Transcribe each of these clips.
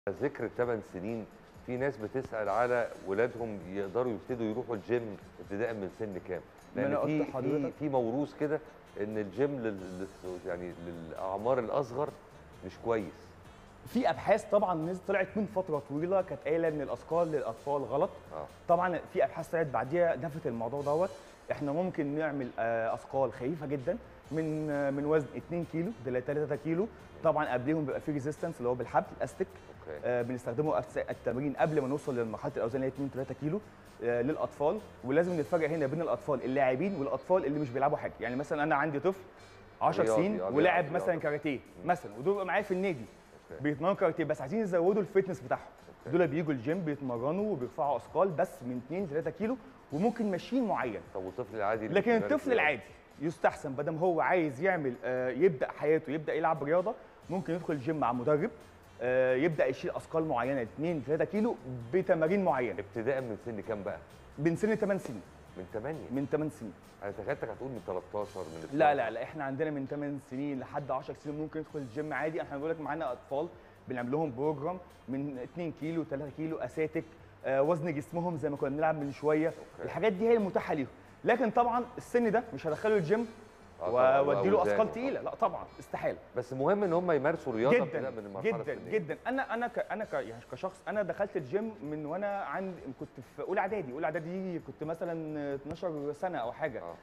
ذكر الثمان سنين في ناس بتسال على ولادهم يقدروا يبتدوا يروحوا الجيم ابتداء من سن كام؟ ما أنا لان قلت في في لحضرتك. في موروث كده ان الجيم لل لل- يعني للاعمار الاصغر مش كويس في ابحاث طبعا نزل طلعت من فتره طويله كانت قايله ان الاثقال للاطفال غلط اه طبعا في ابحاث طلعت بعديها نفت الموضوع دوت احنا ممكن نعمل آه، اثقال خفيفه جدا من آه، من وزن 2 كيلو ل 3 كيلو طبعا قبليهم بيبقى في ريزيستنس اللي هو بالحبل الاستيك اوكي آه، بنستخدمه أثناء التمرين قبل ما نوصل لمرحله الاوزان اللي هي 2 3 كيلو آه، للاطفال ولازم نفرق هنا بين الاطفال اللاعبين والاطفال اللي مش بيلعبوا حاجه يعني مثلا انا عندي طفل 10 رياضي، سنين آه، ولاعب بيلعب مثلا رياضة. كاراتيه مثلا ودول بيبقوا معايا في النادي اوكي بيتمرنوا كاراتيه بس عايزين يزودوا الفتنس بتاعهم أوكي. دول بيجوا الجيم بيتمرنوا وبيرفعوا اثقال بس من 2 ل 3 كيلو وممكن ماشيين معين طب والطفل العادي اللي لكن بيمارس الطفل رياضة؟ العادي يستحسن بدل هو عايز يعمل آه، يبدا حياته يبدا يلعب رياضه ممكن يدخل الجيم مع مدرب آه، يبدا يشيل اثقال معينه 2 3 كيلو بتمارين معينه ابتداء من سن كام بقى؟ من سن 8 سنين من 8 من 8 سنين انا تخيلتك هتقول من 13 من 12 لا لا لا احنا عندنا من 8 سنين لحد 10 سنين ممكن يدخل الجيم عادي احنا بنقول لك معانا اطفال بنعمل لهم بروجرام من 2 كيلو 3 كيلو اساتك آه، وزن جسمهم زي ما كنا بنلعب من شويه الحاجات دي هي المتاحه ليهم لكن طبعا السن ده مش هدخله الجيم آه طبعاً، واديله وأوزان اثقال وطبعاً. تقيله لا طبعا استحاله بس مهم ان هم يمارسوا رياضه جدا ابتداء من المرحله جدا السنية. جدا انا انا ك انا ك يعني كشخص انا دخلت الجيم من وانا عند كنت في اولى اعدادي اولى اعدادي كنت مثلا 12 سنه او حاجه آه.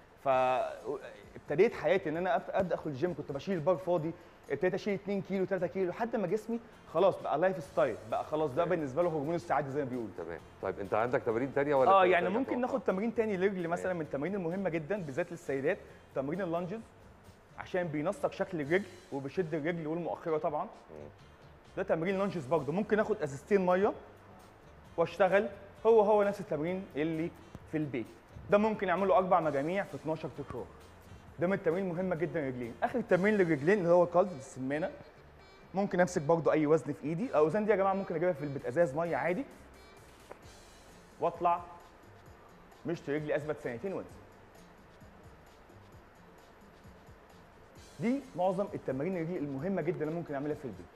فابتديت حياتي ان انا أبت- ادخل الجيم كنت بشيل البار فاضي ابتديت اشيل 2 كيلو 3 كيلو لحد ما جسمي خلاص بقى لايف ستايل بقى خلاص ده بالنسبه له هرمون السعاده زي ما بيقولوا تمام طيب انت عندك تمارين تانية ولا اه أنت يعني بترجع ممكن تقف؟ ناخد تمرين تاني لرجل مثلا من التمارين المهمه جدا بالذات للسيدات تمرين اللانجز عشان بينسق شكل الرجل وبيشد الرجل والمؤخره طبعا ده تمرين لانجز برضه ممكن اخد ازازتين ميه واشتغل هو هو نفس التمرين اللي في البيت ده ممكن اعمله اربع مجاميع في 12 تكرار ده من التمارين المهمه جدا للرجلين اخر تمرين للرجلين اللي هو القلب السمانه ممكن امسك برضه اي وزن في ايدي الاوزان دي يا جماعه ممكن اجيبها في البيت ازاز ميه عادي واطلع مشط رجلي اثبت سنتين وانزل دي معظم التمارين الرجلي المهمه جدا اللي ممكن اعملها في البيت